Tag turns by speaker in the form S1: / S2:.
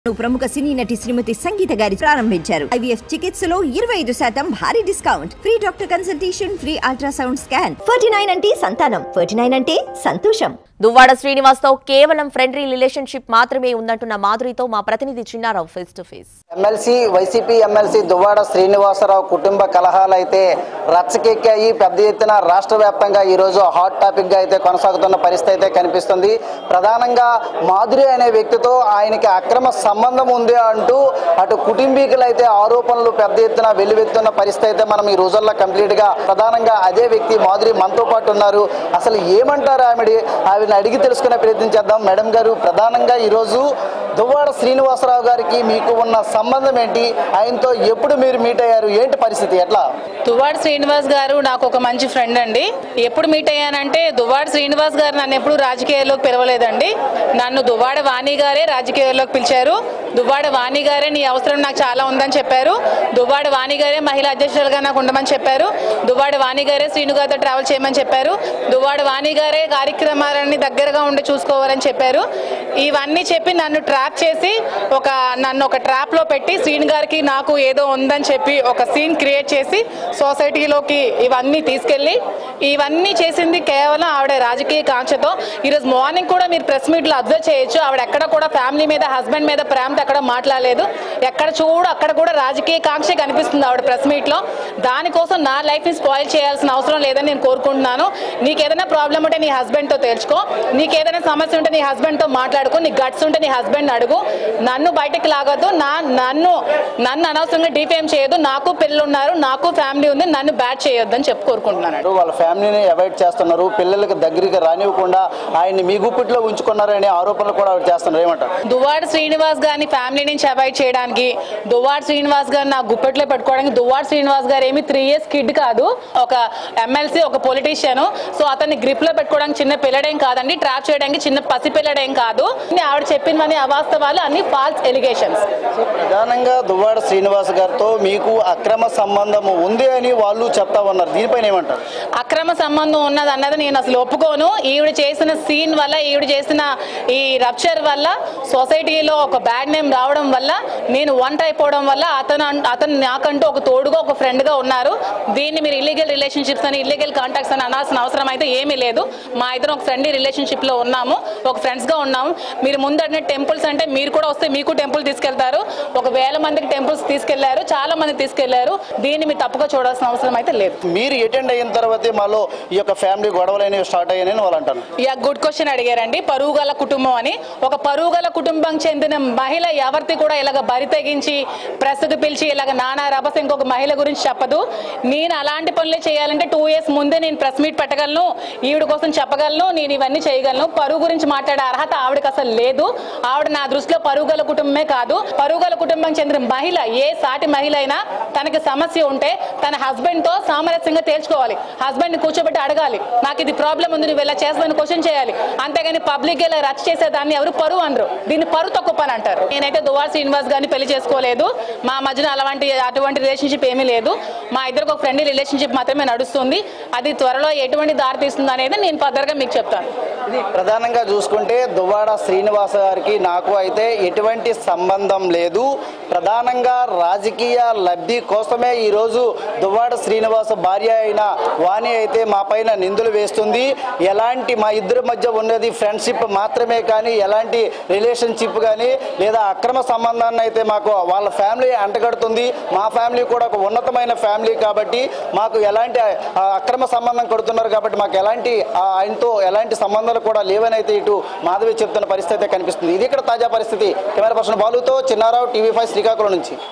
S1: ప్రముఖ సినీ నటి శ్రీమతి సంగీత గారి ప్రారంభించారు ఐవీఎఫ్ చికిత్సలో ఇరవై ఐదు శాతం భారీ discount free doctor consultation free ultrasound scan Ferty nine అంటే సంతానం ఫర్టీ నైన్ అంటే సంతోషం
S2: దువ్వాడ శ్రీనివాస్తో కేవలం ఫ్రెండ్లీ రిలేషన్షిప్ మాత్రమే ఉందంటున్న మాధురితో మా ప్రతినిధి Chinnarao face to face
S3: MLC YCP MLC Duvvada Srinivasarao కుటుంబ కలహాలు అయితే రచ్చకెక్కాయి పెద్ద ఎత్తున రాష్ట్ర వ్యాప్తంగా ఈరోజు హాట్ టాపిక్గా అయితే కొనసాగుతున్న పరిస్థితి అయితే కనిపిస్తుంది ప్రధానంగా మాధురి అనే వ్యక్తితో ఆయనకి అక్రమ సంబంధం ఉంది అంటూ అటు కుటుంబీకులు అయితే ఆరోపణలు పెద్ద ఎత్తున వెల్లువెత్తున్న పరిస్థితి అయితే మనం ఈ రోజుల్లో కంప్లీట్గా ప్రధానంగా అదే వ్యక్తి మాధురి మనతో పాటు ఉన్నారు అసలు ఏమంటారు ఆవిడ ఆవిడని అడిగి తెలుసుకునే ప్రయత్నం చేద్దాం మేడం గారు ప్రధానంగా ఈరోజు దువ్వాడ శ్రీనివాసరావు గారికి మీకు ఉన్న సంబంధం ఏంటి ఆయనతో ఎప్పుడు మీరు మీట్ అయ్యారు ఏంటి పరిస్థితి ఎట్లా
S4: దువ్వాడ శ్రీనివాస్ గారు నాకు ఒక మంచి ఫ్రెండ్ అండి ఎప్పుడు మీట్ అయ్యానంటే దువ్వాడ శ్రీనివాస్ గారు నన్ను ఎప్పుడు రాజకీయాల్లోకి పిలవలేదండి నన్ను దువ్వాడ వాణి గారే రాజకీయాల్లోకి పిలిచారు దువ్వాడ వాణి గారే నీ అవసరం నాకు చాలా ఉందని చెప్పారు దువ్వాడ వాణి గారే మహిళా అధ్యక్షులుగా నాకు ఉండమని చెప్పారు దువ్వాడ వాణి గారే శ్రీను గారితో ట్రావెల్ చేయమని చెప్పారు దువ్వాడ వాణి గారే కార్యక్రమాలన్నీ దగ్గరగా ఉండి చూసుకోవాలని చెప్పారు ఇవన్నీ చెప్పి నన్ను ట్రాప్ చేసి ఒక నన్ను ఒక ట్రాప్ లో పెట్టి శ్రీను గారికి నాకు ఏదో ఉందని చెప్పి ఒక సీన్ క్రియేట్ చేసి సొసైటీలోకి ఇవన్నీ తీసుకెళ్ళి ఇవన్నీ చేసింది కేవలం ఆవిడ రాజకీయ కాంక్షతో ఈరోజు మార్నింగ్ కూడా మీరు ప్రెస్ మీట్ లో అబ్జర్వ్ చేయొచ్చు ఆవిడ ఎక్కడ కూడా ఫ్యామిలీ మీద హస్బెండ్ మీద ప్రేమతో ఎక్కడ మాట్లాడలేదు ఎక్కడ చూడు అక్కడ కూడా రాజకీయ కాంక్ష కనిపిస్తుంది ఆవిడ ప్రెస్ మీట్ లో దానికోసం నా లైఫ్ ని స్పాయిల్ చేయాల్సిన అవసరం లేదని నేను కోరుకుంటున్నాను నీకు ఏదైనా ప్రాబ్లం ఉంటే నీ హస్బెండ్ తో తేల్చుకో నీకు ఏదైనా సమస్య ఉంటే నీ హస్బెండ్ తో మాట్లాడుకో నీ గట్స్ ఉంటే నీ హస్బెండ్ అడుగు నన్ను బయటకు లాగొద్దు నా నన్ను నన్ను అనవసరంగా డిఫేమ్ చేయొద్దు నాకు పిల్లలు ఉన్నారు నాకు ఫ్యామిలీ ఉంది నన్ను బ్యాట్ చేయొద్దు అని చెప్పి కోరుకుంటున్నాను
S3: వాళ్ళ ఫ్యామిలీని అవాయిడ్ చేస్తున్నారు పిల్లలకి దగ్గరికి రానివ్వకుండా ఆయన్ని మీ గుప్పిట్లో ఉంచుకున్నారు అనే ఆరోపణలు కూడా ఆవిడ చేస్తున్నారు ఏమంటారు
S4: దువ్వాడ శ్రీనివాస్ గారిని ఫ్యామిలీ నుంచి అవాయిడ్ చేయడానికి దువ్వాడ శ్రీనివాస్ గారిని నా గుప్పెట్లో పెట్టుకోవడానికి దువ్వాడ శ్రీనివాస్ గారు ఏమి త్రీ ఇయర్స్ కిడ్ కాదు ఒక ఎమ్మెల్సీ ఒక పొలిటీషియన్ సో అతన్ని గ్రిప్ లో పెట్టుకోవడానికి చిన్న పిల్లడేం కాదండి ట్రాప్ చేయడానికి చిన్న పసి పిల్లడేం కాదు ఆవిడ చెప్పినవన్నీ అవాస్తవాలు అన్ని ఫాల్స్ ఎలిగేషన్స్
S3: ప్రధానంగా దువ్వాడ శ్రీనివాస్ గారితో మీకు అక్రమ సంబంధం ఉంది అని వాళ్ళు చెప్తా ఉన్నారు దీనిపైన ఏమంటారు
S4: అక్రమ సంబంధం ఉన్నది అన్నది నేను అసలు ఒప్పుకోను ఈవిడ చేసిన సీన్ వల్ల ఈవిడ చేసిన ఈ రప్చర్ వల్ల సొసైటీలో ఒక బ్యాడ్ నేమ్ రావడం వల్ల నేను వంట అయిపోవడం వల్ల అతను అన్- అతను నాకంటూ ఒక తోడుగా ఒక ఫ్రెండ్ గా ఉన్నారు దీన్ని మీరు ఇల్లీగల్ రిలేషన్షిప్స్ అని ఇల్లీగల్ కాంటాక్ట్స్ అని అనాల్సిన అవసరం అయితే ఏమీ లేదు మా ఇద్దరం ఒక ఫ్రెండ్లీ రిలేషన్షిప్ లో ఉన్నాము ఒక ఫ్రెండ్స్ గా ఉన్నాము మీరు ముందు అడిగిన టెంపుల్స్ అంటే మీరు కూడా వస్తే మీకు టెంపుల్ తీసుకెళ్తారు ఒక వేల మందికి టెంపుల్స్ తీసుకెళ్లారు చాలా మంది తీసుకెళ్లారు దీన్ని మీరు తప్పుగా చూడాల్సిన అవసరం అయితే లేదు
S3: మీరు అటెండ్ అయిన తర్వాతే మాలో ఈ యొక్క ఫ్యామిలీ గొడవలు అనేవి స్టార్ట్ అయ్యాయని వాళ్ళు అంటారు
S4: యా గుడ్ క్వశ్చన్ అడిగారండి పరువు గల కుటుంబం అని ఒక పరువు గల కుటుంబం చెందిన మహిళ ఎవరిది కూడా ఇలాగ బరి తెగించి ప్రస్తుత పిలిచి ఇలాగ నానా రభస ఇంకొక మహిళ గురించి చెప్పదు నేను అలాంటి పనులే చేయాలంటే టూ ఇయర్స్ ముందే నేను ప్రెస్ మీట్ పెట్టగలను ఈవిడ కోసం చెప్పగలను నేను ఇవన్నీ చేయగలను పరువు గురించి మాట్లాడే అర్హత ఆవిడకి అసలు లేదు ఆవిడ నా దృష్టిలో పరువు గల కుటుంబమే కాదు పరువు గల కుటుంబం చెందిన మహిళ ఏ సాటి మహిళ అయినా తనకి సమస్య ఉంటే తన హస్బెండ్ తో సామరస్యంగా తేల్చుకోవాలి హస్బెండ్ ని కూర్చోబెట్టి అడగాలి నాకు ఇది ప్రాబ్లం ఉంది నువ్వు ఇలా చేస్తామని క్వశ్చన్ చేయాలి అంతేగాని పబ్లిక్ ఇలా రచ్చ చేసే దాన్ని ఎవరు పరువు అనరు దీన్ని పరువు తక్కువ పని అంటారు నేనైతే దువార్ శ్రీనివాస్ గారిని పెళ్లి చేసుకోలేదు మా మధ్యన అలాంటి అటువంటి రిలేషన్షిప్ ఏమీ లేదు మా ఇద్దరికి ఒక ఫ్రెండ్లీ రిలేషన్షిప్ మాత్రమే నడుస్తుంది అది త్వరలో ఎటువంటి దారి తీస్తుంది అనేది నేను ఫర్దర్ గా మీకు చెప్తాను
S3: ఇది ప్రధానంగా చూసుకుంటే దువ్వాడ శ్రీనివాస గారికి నాకు అయితే ఎటువంటి సంబంధం లేదు ప్రధానంగా రాజకీయ లబ్ధి కోసమే ఈరోజు దువ్వాడ శ్రీనివాస భార్య అయిన వాణి అయితే మా పైన నిందులు వేస్తుంది ఎలాంటి మా ఇద్దరి మధ్య ఉన్నది ఫ్రెండ్షిప్ మాత్రమే కానీ ఎలాంటి రిలేషన్షిప్ కానీ లేదా అక్రమ సంబంధాన్ని అయితే మాకు వాళ్ళ ఫ్యామిలీ అంటగడుతుంది మా ఫ్యామిలీ కూడా ఒక ఉన్నతమైన ఫ్యామిలీ కాబట్టి మాకు ఎలాంటి ఆ, అక్రమ సంబంధం కొడుతున్నారు కాబట్టి మాకు ఎలాంటి ఆ, ఆయనతో ఎలాంటి సంబంధాలు కూడా లేవని అయితే ఇటు మాధవి చెప్తున్న పరిస్థితి అయితే కనిపిస్తుంది ఇది ఇక్కడ తాజా పరిస్థితి కెమెరా పర్సన్ బాలుతో చిన్నారావు టీవీ ఫైవ్ శ్రీకాకుళం నుంచి